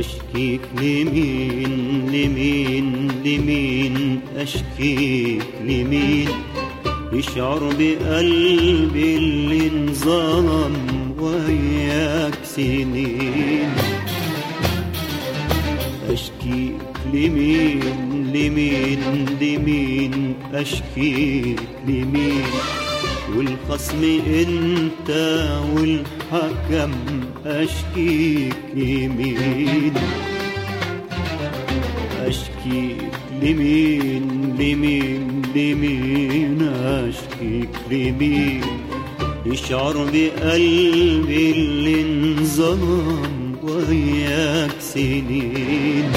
أشكيك لمين لمين لمين أشكيك لمين يشعر بقلبي اللي انظلم وياك سنين أشكيك لمين لمين لمين أشكيك لمين والخصم انت والحكم أشكيك لمين أشكيك لمين لمين لمين أشكيك لمين يشعر بقلبي اللي انظلم وياك سنين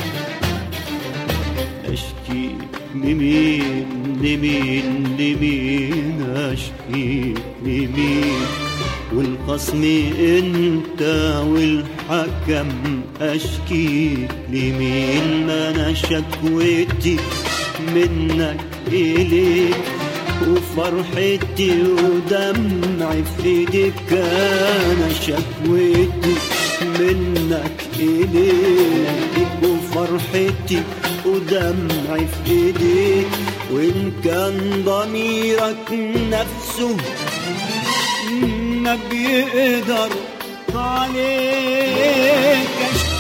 أشكيك لمين لمين لمين أشكيك لمين والخصم انت والحكم اشكيك لمين ما انا شكوتي منك اليك وفرحتي ودمعي في ايديك انا شكوتي منك اليك وفرحتي ودمعي في ايديك وان كان ضميرك نفسه ما بيقدر عليك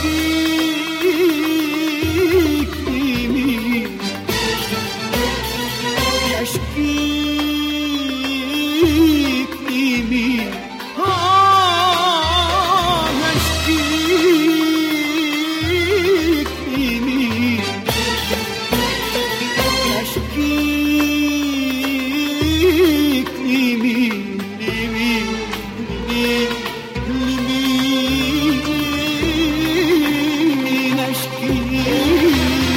اشكيك لمين اشكيك لمين آه اشكيك لمين اشكيك لمين لمين لمين لمين اشكيك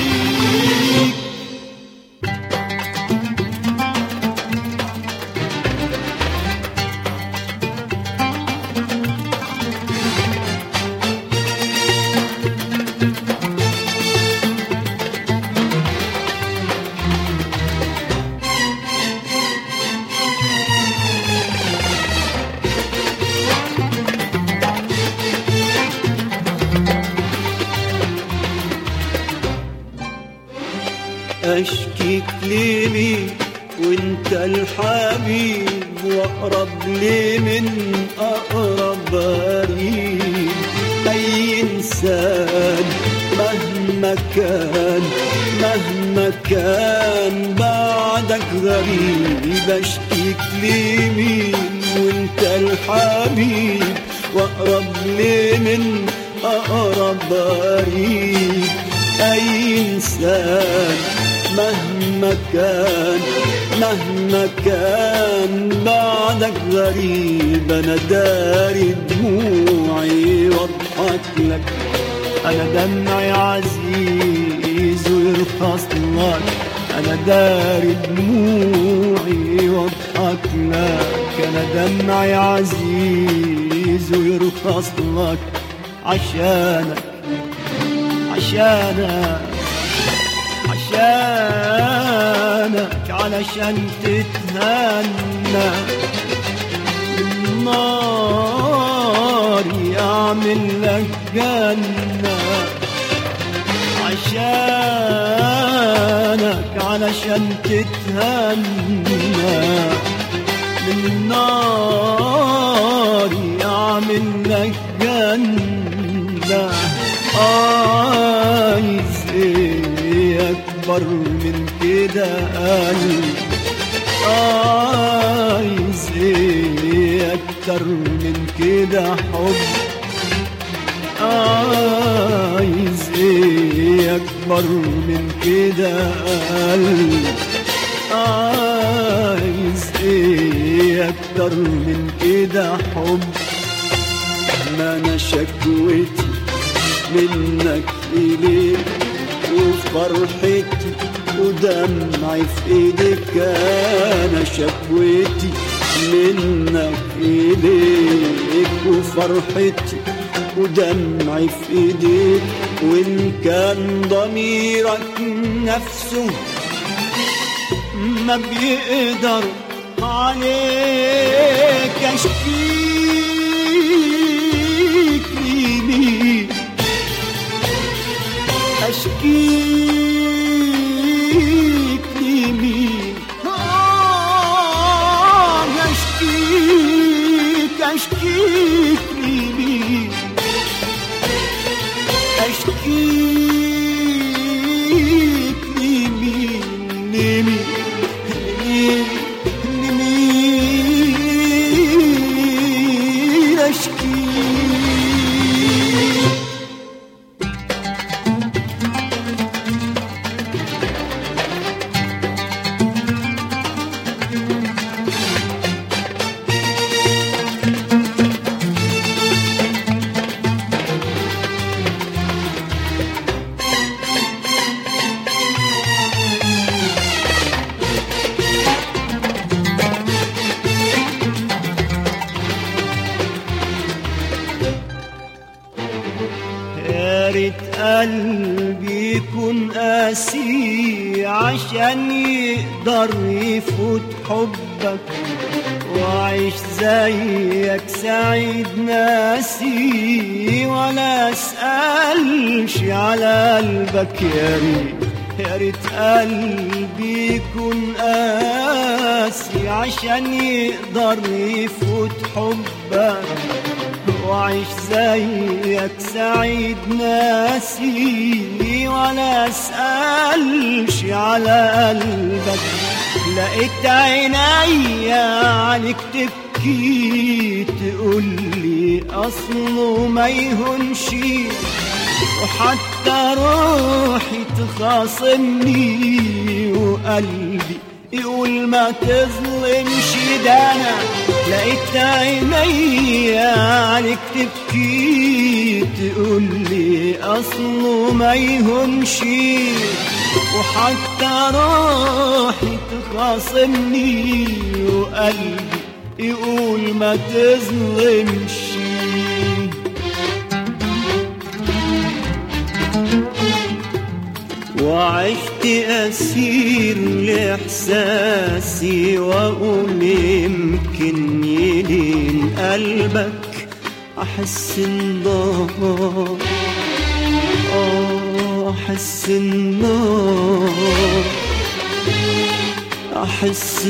أشكيك لمين وانت الحبيب واقرب لي من اقرب قريب اي انسان مهما كان مهما كان بعدك غريب اشكيك لمين وانت الحبيب واقرب لي من اقرب قريب اي انسان مهما كان مهما كان بعدك غريب انا داري دموعي واضحك لك انا دمعي عزيز ويرخص لك انا داري دموعي واضحك لك انا دمعي عزيز ويرخص لك عشانك عشانك عشانك علشان تتهنى النار يعمل لك جنة عشانك علشان تتهنى النار يعمل لك جنة عايز ايه اكبر من كده قلب عايز ايه اكتر من كده حب عايز ايه اكبر من كده قلب عايز ايه اكتر من كده حب ما انا شكوتي منك إليك وفرحتي ودمعي في ايدك انا شكوتي منك إليك وفرحتي ودمعي في ايديك وان كان ضميرك نفسه ما بيقدر عليك اشكيك لمين اشكيك لمين اشكيك لمين لمين لمين لمين اشكيك يا ريت قلبي يكون قاسي عشان يقدر يفوت حبك وعيش زيك سعيد ناسي ولا اسألش على قلبك يا ريت يا ريت قلبي يكون قاسي عشان يقدر يفوت حبك وعيش زيك سعيد ناسي ولا اسألش على قلبك لقيت عينيا عليك تبكي تقولي اصله ما يهونش وحتى روحي تخاصمني وقلبي يقول ما تظلمش ده انا لقيت عينيا عليك تبكي تقولي اصله ما يهونش وحتى روحي تخاصمني وقلبي يقول ما تظلمش وعشت أسير لإحساسي وأقول يمكن يلين قلبك أحس النار آه، أحس النار أحس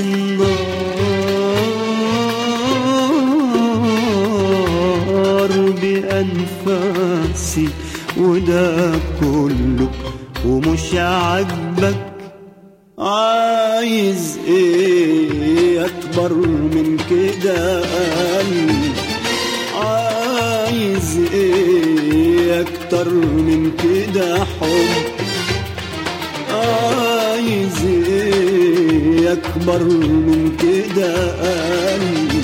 النار بأنفاسي وده كله ومش عاجبك عايز ايه اكبر من كده قلبي عايز ايه اكتر من كده حب عايز ايه اكبر من كده قلبي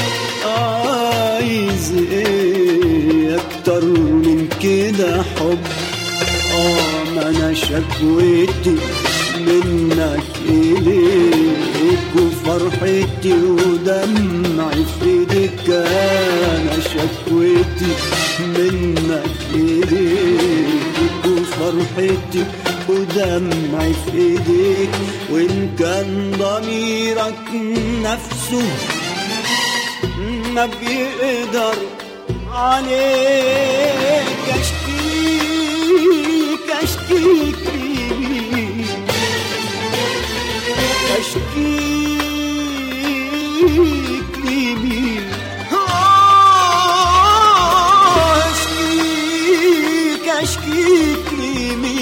عايز ايه اكتر من كده حب اه ما انا شكوتي منك اليك وفرحتي ودمعي في ايدك انا شكوتي منك اليك وفرحتي ودمعي في ايديك وان كان ضميرك نفسه ما بيقدر عليك اشكيك اشكيك لمين اشكيك لمين آه، اشكيك اشكيك لمين